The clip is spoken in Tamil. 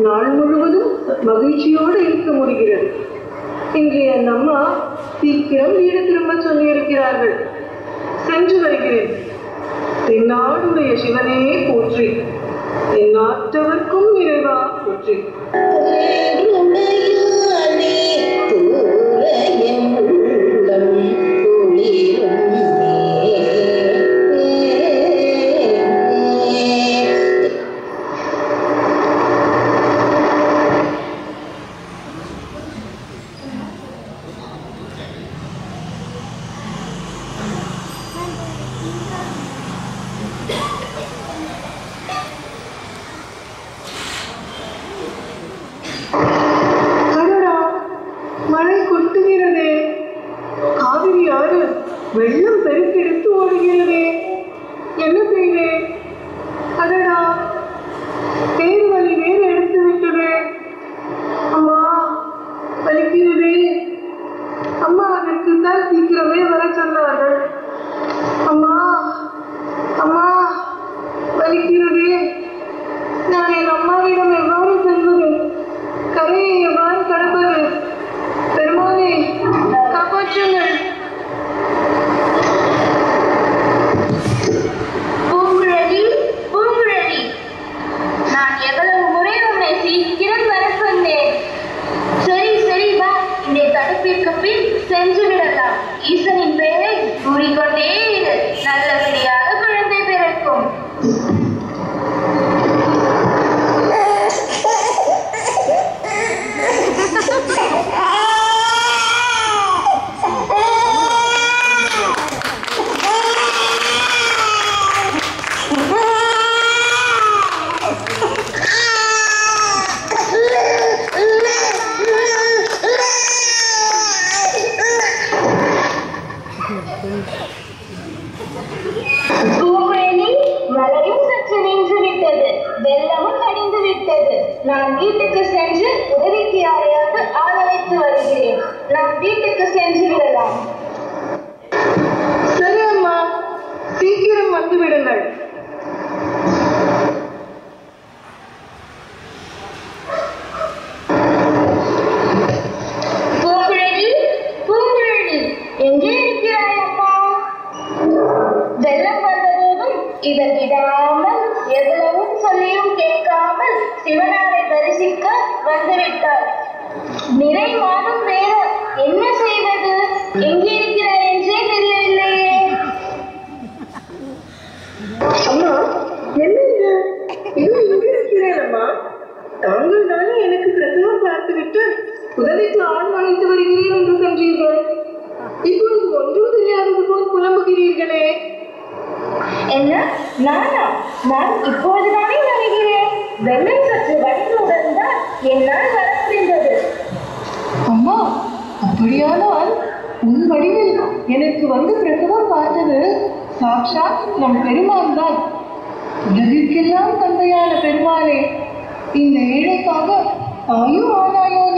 நாள் முழுவதும் மகிழ்ச்சியோடு இருக்க முடிகிறது இன்றைய அம்மா சீக்கிரம் வீடு திரும்ப சொல்லியிருக்கிறார்கள் சென்று வருகிறேன் தென்னாடுடைய சிவனே போற்றி என் நாட்டவர்க்கும் இறைவா போற்றி வேறுடையானே தூரையும் உள்ளம் குளிரும் அடடா மழை கொட்டுகிறதே காவிரி ஆறு வெள்ளம் பெருக்கெடுத்து ஓடுகிறதே என்ன செய்வேன் அடடா தேர் வலி வேறு எடுத்து விட்டதே அம்மா வலிக்கிறதே அம்மா அதற்கு தான் சீக்கிரமே வர சொன்னார்கள் அம்மா அம்மா வலிக்கிறதே நான் என் அம்மாவிடம் எவ்வாறு செல்வது கரையை எவ்வாறு கடப்பது பெருமானே காப்பாற்றுங்கள் பூங்குழலி பூங்குழலி நான் எவ்வளவு முறை உன்னை சீக்கிரம் வர சொன்னேன் சரி சரி வா இந்த தடுப்பிற்கு பின் சென்று விடலாம் ஈசனின் பெயரை கூறிக்கொண்டே இரு நல்லபடியாக குழந்தை பிறக்கும் பூங்குழலி மழையும் சற்று நின்று விட்டது வெள்ளமும் கடிந்து விட்டது நான் வீட்டுக்கு சென்று உதவிக்கு யாரையாவது ஆதரித்து வருகிறேன் நான் வீட்டுக்கு சென்று விடலாம் சரி அம்மா சீக்கிரம் வந்து விடுங்கள் பூங்குழலி பூங்குழலி எங்கே இருக்கிறாய் அம்மா வெள்ளம் வந்தபோதும் இதை விடாமல் எவ்வளவும் சொல்லியும் கேட்காமல் சிவனாரை தரிசிக்க வந்துவிட்டார் நிறை மாதம் வேற என்ன செய்வது எங்கே இருக்கிறார் என்றே தெரியவில்லையே அம்மா என்ன இது இது இங்கே இருக்கிறேன் அம்மா தாங்கள் தானே எனக்கு பிரசவம் பார்த்துவிட்டு உதவிக்கு ஆள் அழைத்து வருகிறேன் என்று சென்றீர்கள் இப்பொழுது ஒன்றும் தெரியாதது போல் புலம்புகிறீர்களே என்ன நானா நான் இப்போதுதானே வருகிறேன் வெள்ளம் சற்று வடிந்தவுடன் தான் என்னால் வர முடிந்தது அம்மா அப்படியானால் உன் வடிவில் எனக்கு வந்து பிரசவம் பார்த்தது சாக்ஷாத் நம் பெருமான் தான் உலகிற்கெல்லாம் தந்தையான பெருமானே இந்த ஏழைக்காக தாயும் ஆனாயோ